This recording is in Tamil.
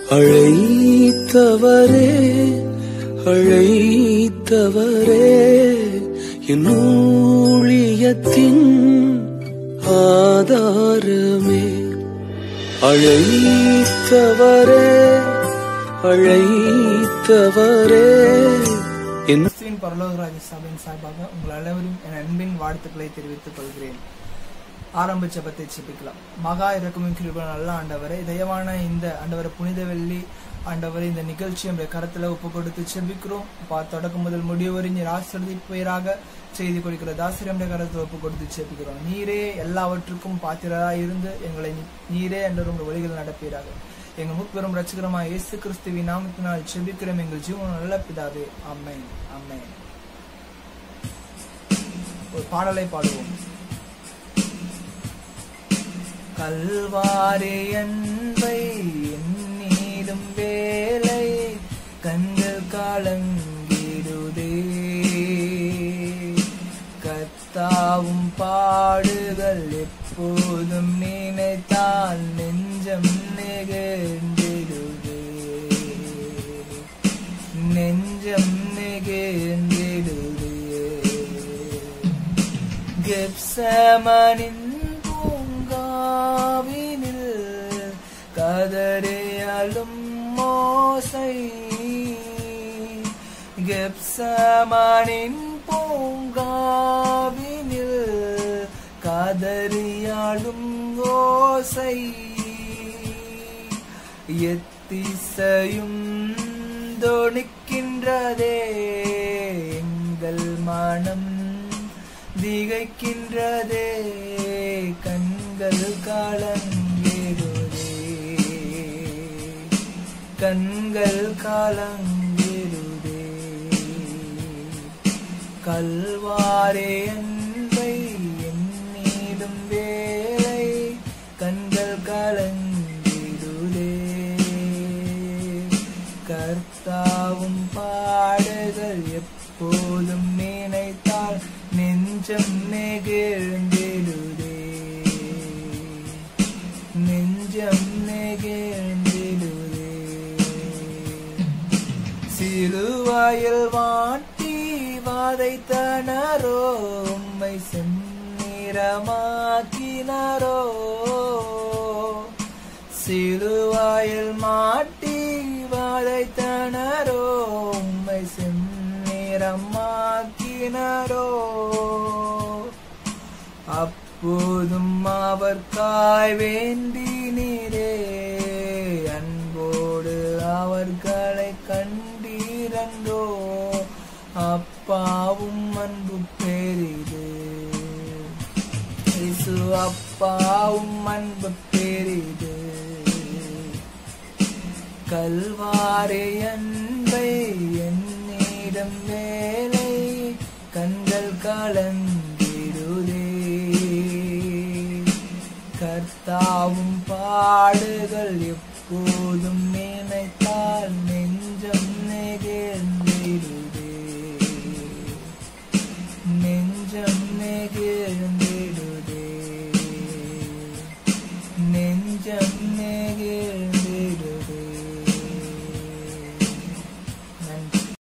அழைத்தவரே அழைத்தவரே என் ஊழியத்தின் ஆதாரமே அழைத்தவரே அழைத்தவரே என் கிறிஸ்துவின் பரலோகராஜ சபையின் சார்பாக உங்கள் அனைவரும் என் அன்பின் வாழ்த்துக்களை தெரிவித்துக் கொள்கிறேன் ஆரம்ப ஜெபத்தை செபிக்கலாம் மகா இறக்கமும் கிருபை நல்ல ஆண்டவரை தயவான இந்த ஆண்டவரை புனித வெள்ளி ஆண்டவரை இந்த நிகழ்ச்சி நம்முடைய கரத்துல ஒப்பு கொடுத்து செபிக்கிறோம் பா தொடக்கம் முதல் முடிவு வரை நீர் ஆசிரியப்பீராக செய்தி கொடுக்கிற தாசிரமுடைய கரத்தில் ஒப்பு கொடுத்து செபிக்கிறோம் நீரே எல்லாவற்றுக்கும் பாத்திரராய் இருந்து எங்களை நீ- நீரே என்ற உங்கள் வழிகள் நடப்பீராக எங்கள் முப்பெரும் ரட்சகரமாக இயேசு கிறிஸ்துவின் நாமத்தினால் செபிக்கிறோம் எங்கள் ஜீவன நல்ல பிதாவே அம்மை அம்மை ஒரு பாடலை பாடுவோம் கல்வாரி அன்பை எண்ணீடும் வேலை கண்கள் காலங்கிடுதே கத்தாவும் பாடுகள் எப்போதும் நினைத்தால் நெஞ்சம் நெகிழ்ந்திடுதே நெஞ்சம் நெகிழ்ந்திடுதே கெப்சமனின் பூங்காவினில் கதறியலும் மோசை கெப்சமனின் பூங்காவினில் கதறியாலும் ஓசை எத்திசையும் தொனிக்கின்றதே எங்கள் மனம் திகைக்கின்றதே கண்கள் காலங்கிடுதே கண்கள் காலங்கிடுதே கல்வாரே அன்பை எண்ணிடும் வேலை கண்கள் கலங்கிடுதே கர்த்தாவும் பாடுகள் எப்போதும் நினைத்தால் நெஞ்சம் நெகிழ்ந்திடுதே நெஞ்சம் நெகிழ்ந்திடுதே சிலுவாயில் வாட்டி வாதைத்தனரோ உம்மை செந்நிறமாக்கினரோ சிலுவாயில் மாட்டி வாதைத்தனரோ உம்மை செந்நிறமாக்கினரோ அப்போதும் அவர்காய் வேண்டினீரே அன்போடு அவர்களை கண்டீரன்றோ அப்பாவும் அன்பு பெரிது இயேசு அப்பாவும் அன்பு பெரிது கல்வாரே அன்பை என்னிடம் வேலை கண்கள் கலங்கிடுதே கர்த்தாவும் பாடுகள் எப்போதும் நீ